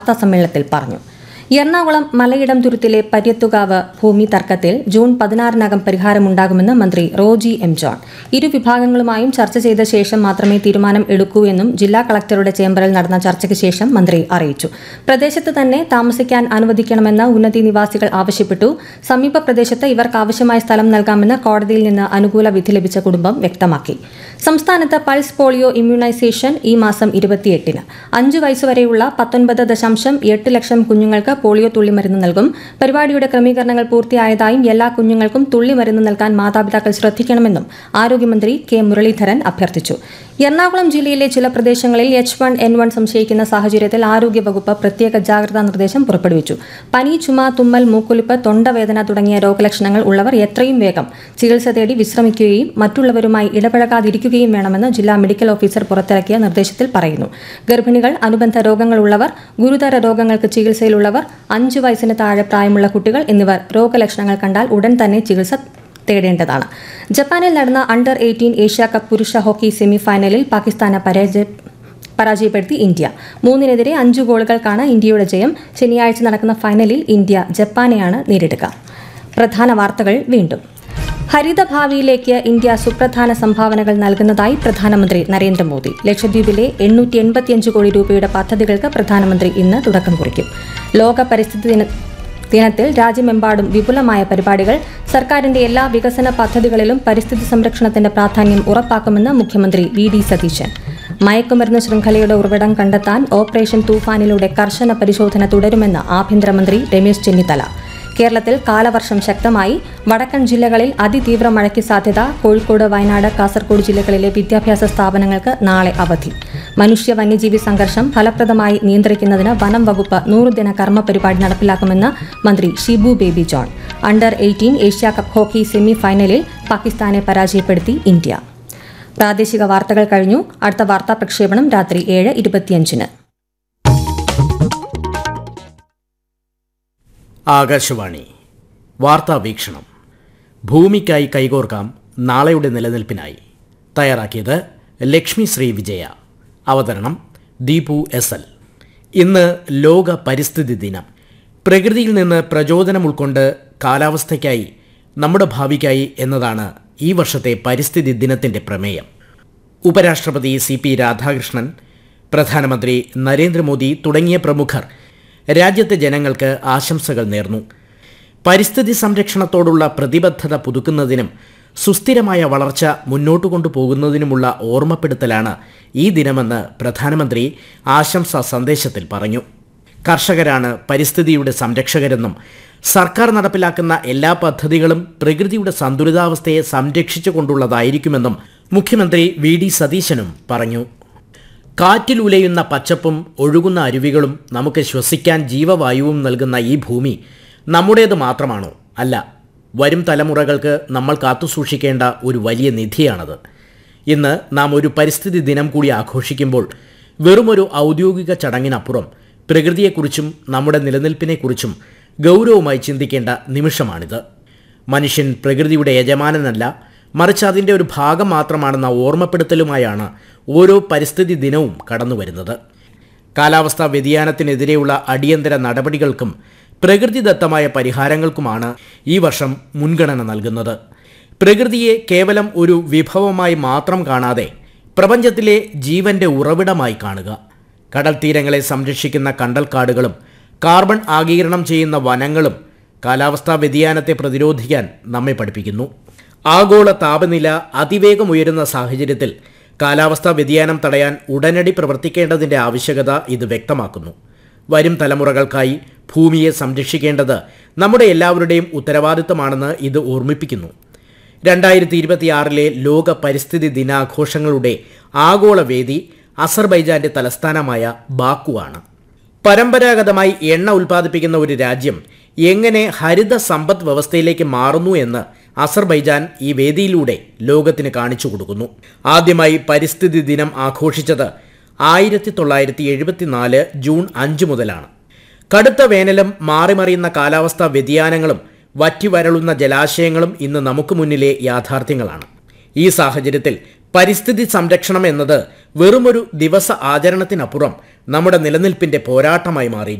വാർത്താസമ്മേളനത്തിൽ പറഞ്ഞു എറണാകുളം മലയിടം തുരുത്തിലെ പര്യത്തുകാവ് ഭൂമി തർക്കത്തിൽ ജൂൺ പതിനാറിനകം പരിഹാരമുണ്ടാകുമെന്ന് മന്ത്രി റോജി എം ജോൺ ഇരു വിഭാഗങ്ങളുമായും ചർച്ച ചെയ്ത ശേഷം മാത്രമേ തീരുമാനം എടുക്കൂ എന്നും ജില്ലാ കളക്ടറുടെ ചേംബറിൽ നടന്ന ചർച്ചയ്ക്ക് ശേഷം മന്ത്രി അറിയിച്ചു പ്രദേശത്ത് തന്നെ താമസിക്കാൻ അനുവദിക്കണമെന്ന് ഉന്നതി നിവാസികൾ ആവശ്യപ്പെട്ടു സമീപ പ്രദേശത്ത് ഇവർക്ക് ആവശ്യമായ സ്ഥലം നൽകാമെന്ന് കോടതിയിൽ നിന്ന് അനുകൂല വിധി ലഭിച്ച കുടുംബം വ്യക്തമാക്കി സംസ്ഥാനത്ത് പൾസ് പോളിയോ ഇമ്മ്യൂണൈസേഷൻ ഈ മാസം ഇരുപത്തിയെട്ടിന് അഞ്ചു വയസ്സുവരെയുള്ള പത്തൊൻപത് ദശാംശം എട്ട് ലക്ഷം കുഞ്ഞുങ്ങൾക്ക് പോളിയോ തുള്ളിമരുന്ന് നൽകും പരിപാടിയുടെ ക്രമീകരണങ്ങൾ പൂർത്തിയായതായും എല്ലാ കുഞ്ഞുങ്ങൾക്കും തുള്ളിമരുന്ന് നൽകാൻ മാതാപിതാക്കൾ ശ്രദ്ധിക്കണമെന്നും ആരോഗ്യമന്ത്രി കെ മുരളീധരൻ അഭ്യർത്ഥിച്ചു എറണാകുളം ജില്ലയിലെ ചില പ്രദേശങ്ങളിൽ എച്ച് വൺ എൻ വൺ സംശയിക്കുന്ന സാഹചര്യത്തിൽ ആരോഗ്യവകുപ്പ് പ്രത്യേക ജാഗ്രതാ നിർദ്ദേശം പുറപ്പെടുവിച്ചു പനി ചുമ തുമ്മൽ മൂക്കൊലിപ്പ് തൊണ്ടവേദന തുടങ്ങിയ രോഗലക്ഷണങ്ങൾ ഉള്ളവർ എത്രയും വേഗം ചികിത്സ തേടി വിശ്രമിക്കുകയും മറ്റുള്ളവരുമായി ഇടപഴകാതിരിക്കുകയും വേണമെന്ന് ജില്ലാ മെഡിക്കൽ ഓഫീസർ പുറത്തിറക്കിയ നിർദ്ദേശത്തിൽ പറയുന്നു ഗർഭിണികൾ അനുബന്ധ രോഗങ്ങളുള്ളവർ ഗുരുതര രോഗങ്ങൾക്ക് ചികിത്സയിലുള്ളവർ അഞ്ചു വയസ്സിന് താഴെ പ്രായമുള്ള കുട്ടികൾ എന്നിവർ രോഗലക്ഷണങ്ങൾ കണ്ടാൽ ഉടൻ തന്നെ ചികിത്സ തേടേണ്ടതാണ് ജപ്പാനിൽ നടന്ന അണ്ടർ എയ്റ്റീൻ ഏഷ്യ കപ്പ് പുരുഷ ഹോക്കി സെമി ഫൈനലിൽ പാകിസ്ഥാനെ പരാജയ പരാജയപ്പെടുത്തി ഇന്ത്യ മൂന്നിനെതിരെ അഞ്ചു ഗോളുകൾക്കാണ് ഇന്ത്യയുടെ ജയം ശനിയാഴ്ച നടക്കുന്ന ഫൈനലിൽ ഇന്ത്യ ജപ്പാനെയാണ് നേരിടുക പ്രധാന വാർത്തകൾ വീണ്ടും ഹരിതഭാവിയിലേക്ക് ഇന്ത്യ സുപ്രധാന സംഭാവനകൾ നൽകുന്നതായി പ്രധാനമന്ത്രി നരേന്ദ്രമോദി ലക്ഷദ്വീപിലെ എണ്ണൂറ്റി എൺപത്തിയഞ്ച് കോടി രൂപയുടെ പദ്ധതികൾക്ക് പ്രധാനമന്ത്രി ഇന്ന് തുടക്കം കുറിക്കും ലോക പരിസ്ഥിതി ദിന ദിനത്തിൽ രാജ്യമെമ്പാടും വിപുലമായ പരിപാടികൾ സർക്കാരിന്റെ എല്ലാ വികസന പദ്ധതികളിലും പരിസ്ഥിതി സംരക്ഷണത്തിന്റെ പ്രാധാന്യം ഉറപ്പാക്കുമെന്ന് മുഖ്യമന്ത്രി വി ഡി സതീശൻ മയക്കുമരുന്ന് ശൃംഖലയുടെ ഉറവിടം കണ്ടെത്താൻ ഓപ്പറേഷൻ തൂഫാനിലൂടെ കർശന പരിശോധന തുടരുമെന്ന് ആഭ്യന്തരമന്ത്രി രമേശ് ചെന്നിത്തല കേരളത്തിൽ കാലവർഷം ശക്തമായി വടക്കൻ ജില്ലകളിൽ അതിതീവ്ര മഴയ്ക്ക് സാധ്യത കോഴിക്കോട് വയനാട് കാസർഗോഡ് ജില്ലകളിലെ വിദ്യാഭ്യാസ സ്ഥാപനങ്ങൾക്ക് നാളെ അവധി മനുഷ്യ വന്യജീവി സംഘർഷം ഫലപ്രദമായി നിയന്ത്രിക്കുന്നതിന് വനം വകുപ്പ് നൂറുദിന കർമ്മ പരിപാടി നടപ്പിലാക്കുമെന്ന് മന്ത്രി Shibu Baby John under eighteen Asia cup hockey സെമി ഫൈനലിൽ പാകിസ്ഥാനെ പരാജയപ്പെടുത്തി ഇന്ത്യ പ്രാദേശിക വാർത്തകൾ കഴിഞ്ഞു അടുത്ത വാർത്താ പ്രക്ഷേപണം രാത്രി ഏഴ് ഇരുപത്തിയഞ്ചിന് ആകാശവാണി വാർത്താ വീക്ഷണം ഭൂമിക്കായി കൈകോർക്കാം നാളെയുടെ നിലനിൽപ്പിനായി തയ്യാറാക്കിയത് ലക്ഷ്മി ശ്രീ വിജയ അവതരണം ദീപു എസ് എൽ ഇന്ന് ലോക പരിസ്ഥിതി ദിനം പ്രകൃതിയിൽ നിന്ന് പ്രചോദനം ഉൾക്കൊണ്ട് കാലാവസ്ഥയ്ക്കായി നമ്മുടെ ഭാവിക്കായി എന്നതാണ് ഈ വർഷത്തെ പരിസ്ഥിതി ദിനത്തിൻ്റെ പ്രമേയം ഉപരാഷ്ട്രപതി സി പി രാധാകൃഷ്ണൻ പ്രധാനമന്ത്രി നരേന്ദ്രമോദി തുടങ്ങിയ പ്രമുഖർ രാജ്യത്തെ ജനങ്ങൾക്ക് ആശംസകൾ നേർന്നു പരിസ്ഥിതി സംരക്ഷണത്തോടുള്ള പ്രതിബദ്ധത പുതുക്കുന്നതിനും സുസ്ഥിരമായ വളർച്ച മുന്നോട്ട് കൊണ്ടുപോകുന്നതിനുമുള്ള ഓർമ്മപ്പെടുത്തലാണ് ഈ ദിനമെന്ന് പ്രധാനമന്ത്രി ആശംസാ സന്ദേശത്തിൽ പറഞ്ഞു കർഷകരാണ് പരിസ്ഥിതിയുടെ സംരക്ഷകരെന്നും സർക്കാർ നടപ്പിലാക്കുന്ന എല്ലാ പദ്ധതികളും പ്രകൃതിയുടെ സന്തുലിതാവസ്ഥയെ സംരക്ഷിച്ചുകൊണ്ടുള്ളതായിരിക്കുമെന്നും മുഖ്യമന്ത്രി വി ഡി സതീശനും പറഞ്ഞു കാറ്റിൽ ഉലയുന്ന പച്ചപ്പും ഒഴുകുന്ന അരുവികളും നമുക്ക് ശ്വസിക്കാൻ ജീവവായുവും നൽകുന്ന ഈ ഭൂമി നമ്മുടേത് മാത്രമാണോ അല്ല വരും തലമുറകൾക്ക് നമ്മൾ കാത്തുസൂക്ഷിക്കേണ്ട ഒരു വലിയ നിധിയാണത് ഇന്ന് നാം ഒരു പരിസ്ഥിതി ദിനം കൂടി ആഘോഷിക്കുമ്പോൾ വെറുമൊരു ഔദ്യോഗിക ചടങ്ങിനപ്പുറം പ്രകൃതിയെക്കുറിച്ചും നമ്മുടെ നിലനിൽപ്പിനെക്കുറിച്ചും ഗൗരവമായി ചിന്തിക്കേണ്ട നിമിഷമാണിത് മനുഷ്യൻ പ്രകൃതിയുടെ യജമാനനല്ല മറിച്ച് അതിൻ്റെ ഒരു ഭാഗം മാത്രമാണെന്ന ഓർമ്മപ്പെടുത്തലുമായാണ് ഓരോ പരിസ്ഥിതി ദിനവും കടന്നു വരുന്നത് കാലാവസ്ഥാ വ്യതിയാനത്തിനെതിരെയുള്ള അടിയന്തര നടപടികൾക്കും പ്രകൃതിദത്തമായ പരിഹാരങ്ങൾക്കുമാണ് ഈ വർഷം മുൻഗണന നൽകുന്നത് പ്രകൃതിയെ കേവലം ഒരു വിഭവമായി മാത്രം കാണാതെ പ്രപഞ്ചത്തിലെ ജീവന്റെ ഉറവിടമായി കാണുക കടൽ തീരങ്ങളെ സംരക്ഷിക്കുന്ന കണ്ടൽക്കാടുകളും കാർബൺ ആഗീരണം ചെയ്യുന്ന വനങ്ങളും കാലാവസ്ഥാ വ്യതിയാനത്തെ പ്രതിരോധിക്കാൻ നമ്മെ പഠിപ്പിക്കുന്നു ആഗോള താപനില അതിവേഗം ഉയരുന്ന സാഹചര്യത്തിൽ കാലാവസ്ഥാ വ്യതിയാനം തടയാൻ ഉടനടി പ്രവർത്തിക്കേണ്ടതിൻ്റെ ആവശ്യകത ഇത് വ്യക്തമാക്കുന്നു വരും തലമുറകൾക്കായി ഭൂമിയെ സംരക്ഷിക്കേണ്ടത് നമ്മുടെ എല്ലാവരുടെയും ഉത്തരവാദിത്തമാണെന്ന് ഇത് ഓർമ്മിപ്പിക്കുന്നു രണ്ടായിരത്തി ഇരുപത്തിയാറിലെ ലോക പരിസ്ഥിതി ദിനാഘോഷങ്ങളുടെ ആഗോള വേദി അസർബൈജാന്റെ തലസ്ഥാനമായ ബാക്കുവാണ് പരമ്പരാഗതമായി എണ്ണ ഉൽപ്പാദിപ്പിക്കുന്ന ഒരു രാജ്യം എങ്ങനെ ഹരിത സമ്പദ് വ്യവസ്ഥയിലേക്ക് മാറുന്നു എന്ന് അസർബൈജാൻ ഈ വേദിയിലൂടെ ലോകത്തിന് കാണിച്ചു കൊടുക്കുന്നു ആദ്യമായി പരിസ്ഥിതി ദിനം ആഘോഷിച്ചത് ആയിരത്തി തൊള്ളായിരത്തി എഴുപത്തിനാല് ജൂൺ അഞ്ച് മുതലാണ് കടുത്ത വേനലും മാറിമറിയുന്ന കാലാവസ്ഥാ വ്യതിയാനങ്ങളും വറ്റിവരളുന്ന ജലാശയങ്ങളും ഇന്ന് നമുക്ക് മുന്നിലെ യാഥാർത്ഥ്യങ്ങളാണ് ഈ സാഹചര്യത്തിൽ പരിസ്ഥിതി സംരക്ഷണം എന്നത് വെറുമൊരു ദിവസ ആചരണത്തിനപ്പുറം നമ്മുടെ നിലനിൽപ്പിന്റെ പോരാട്ടമായി മാറി